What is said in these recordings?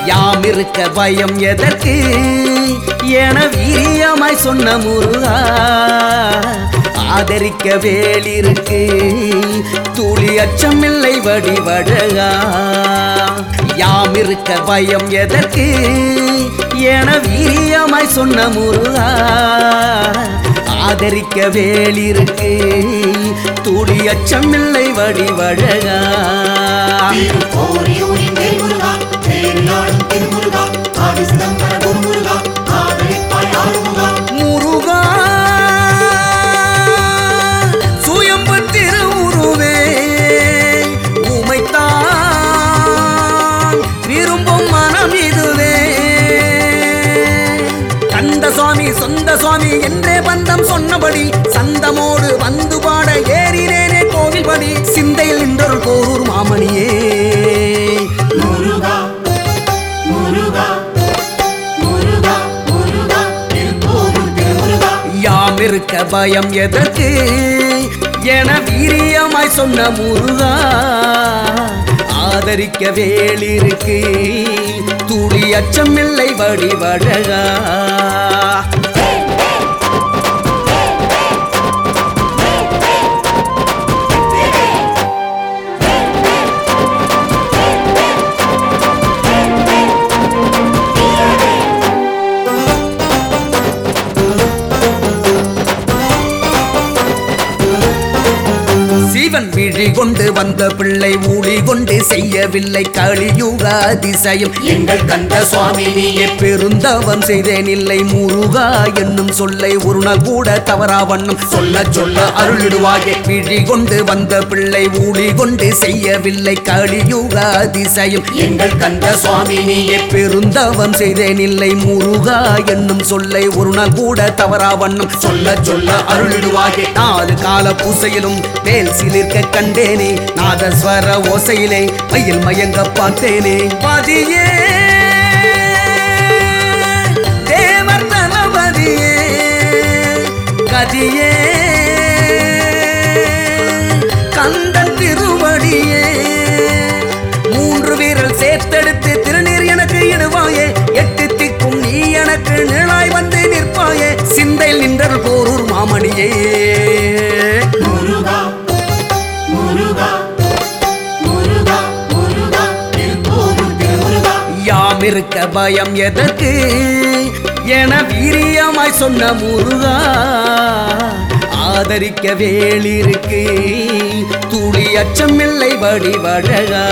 யாம் இருக்க பயம் எதற்கு என வீரியமாய் சொன்ன முருகா ஆதரிக்க வேலிருக்கு துளி அச்சமில்லை வடிவழகா யாம் இருக்க பயம் எதற்கு என வீரியமாய் சொன்ன முருகா ஆதரிக்க வேலிருக்கு துளி அச்சமில்லை வடிவழகா திருக்கோரியூரின் வேல்முருகா, வேலியாடும் திருமுருகா, ஆதி சிதம்பர குருமுருகா, ஆதரிப்பாய் ஆறுமுகா. முருகா சுயம்பு திருவுருவே உமைத்தான் விரும்பும் மனம் இதுவே கந்த சுவாமி சொந்த சுவாமி என்றே பந்தம் சொன்னபடி சந்தமோடு வந்து பாட ஏறினேனே கோவில்படி சிந்தையில் நின்றொரு கோரூர் மாமணியே முருகா, முருகா, முருகா, முருகா, திருக்கோரூர் திருமுருகா. யாம் இருக்க பயம் எதற்கு என வீரியமாய் சொன்ன முருகா ஆதரிக்க வேலிருக்கு துளி அச்சமில்லை வடிவழகா சிவன் விழி கொண்டு வந்த பிள்ளை ஊழி கொண்டு செய்யவில்லை கலியுக அதிசயம் எங்கள் கந்த சுவாமி நீயே பெருந்தவம் செய்தேன் இல்லை முருகா என்னும் சொல்லை ஒரு நாள் கூட தவறா வண்ணம் சொல்ல சொல்ல அருளிடுவாயே விழி கொண்டு வந்த பிள்ளை ஊழி கொண்டு செய்யவில்லை கலியுக அதிசயம் எங்கள் கந்த சுவாமி நீயே பெருந்தவம் செய்தேன் இல்லை முருகா என்னும் சொல்லை ஒரு நாள் கூட தவறா வண்ணம் சொல்ல சொல்ல அருளிடுவாயே நாலு கால பூசையிலும் வேல் சிலிர்க்க கண்டேனே நாதஸ்வர ஓசையிலே மயில் மயங்க பார்த்தேனே பதியே தேவர் தளபதியே கதியே கந்தன் திருவடியே மூன்று வீரல் சேர்த்தெடுத்து திருநீர் எனக்கு இடுவாயே எட்டு திக்கும் நீ எனக்கு நிழலாய் வந்து நிற்பாயே சிந்தையில் நின்றல் போரூர் மாமணியே முருகா, முருகா, முருகா, முருகா, திருக்கோரூர் திருமுருகா. யாம் இருக்க பயம் எதற்கு என வீரியமாய் சொன்ன முருகா ஆதரிக்க வேலிருக்கு துளி அச்சமில்லை வடிவழகா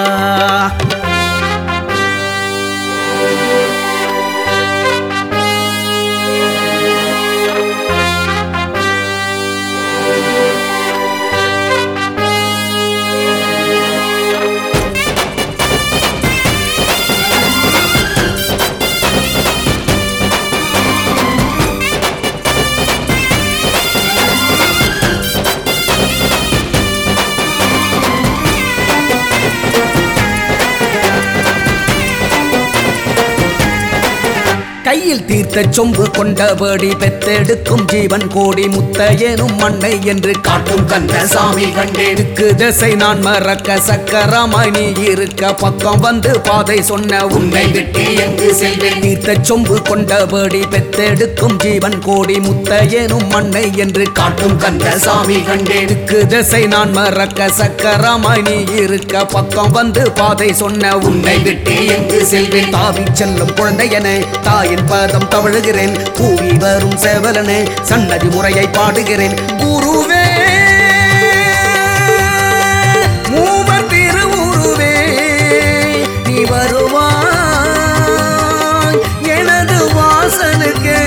கையில் தீர்த்த சொம்பு கொண்டபடி பெத்தெடுக்கும் ஜீவன் கோடி முத்தையனும் மண்ணை என்று காட்டும் கந்த சாமி கண்டேனுக்கு திசை நான் மறக்க சக்கரமாய் நீ இருக்க பக்கம் வந்து பாதை சொன்ன உன்னை விட்டு எங்கு செல்வேன் தீர்த்த சொம்பு கொண்டபடி பெத்தெடுக்கும் ஜீவன் கோடி முத்தையனும் மண்ணை என்று காட்டும் கந்த சாமி கண்டேனுக்கு திசை நான் மறக்க சக்கரமாய் நீ இருக்க பக்கம் வந்து பாதை சொன்ன உன்னை விட்டு எங்கு செல்வேன் தாவி செல்லும் குழந்தையனே தாயின் பதம் தவழுகிறேன் கூவி வரும் சேவலனே சன்னதி முறையை பாடுகிறேன் குருவே மூவர் திருவுருவே நீ வருவாய் எனது வாசலுக்கே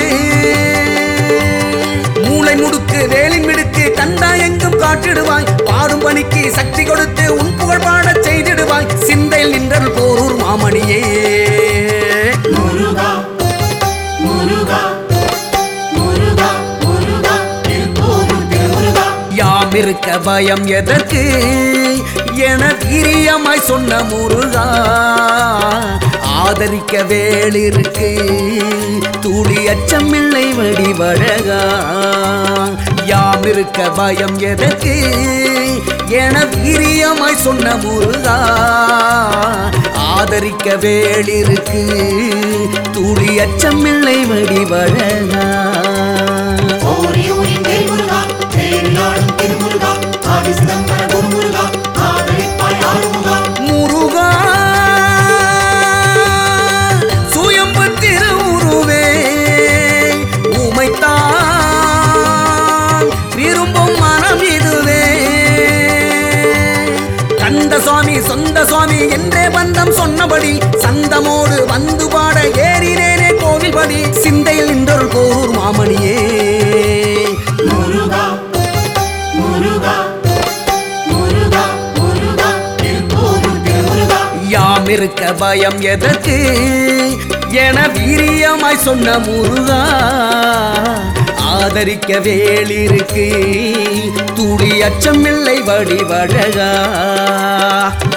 மூளை முடுக்கு வேலின் மிடுக்கு கண்டா எங்கும் காட்டிடுவாய் பாடும் பணிக்கு சக்தி கொடுத்து உன் புகழ் பாடச் செய்திடுவாய் சிந்தையில் நின்றல் போரூர் மாமணியே முருகா, முருகா, முருகா, முருகா, திருக்கோரூர் திருமுருகா. யாம் இருக்க பயம் எதற்கு என வீரியமாய் சொன்ன முருகா ஆதரிக்க வேலிருக்கு துளி அச்சமில்லை வடிவழகா யாம் இருக்க பயம் எதற்கு என வீரியமாய் சொன்ன முருகா ஆதரிக்க வேளிருக்கு துளி அச்சமில்லை வடிவழகா ஓரியூரின் வேல் முருகா வேலியாடும் திருமுருகா ஆதி சிதம்பர குரு முருகா ஆதரிப்பாய் ஆறுமுகா முருகா சுயம்பு திருவுருவே உமைத்தான் விரும்பும் மனம் இதுவே கந்த சுவாமி சொந்த சுவாமி என்றே பந்தம் சொன்னபடி சந்தமோடு வந்து பாட ஏறினேனே கோவில்படி சிந்தையில் நின்றொரு கோரூர் மாமணியே முருகா முருகா முருகா முருகா திருப்போரும் திருமுருகா யாம் இருக்க பயம் எதற்கு என வீரியமாய் சொன்ன முருகா ஆதரிக்க வேலிருக்கு துளி அச்சமில்லை வடிவழகா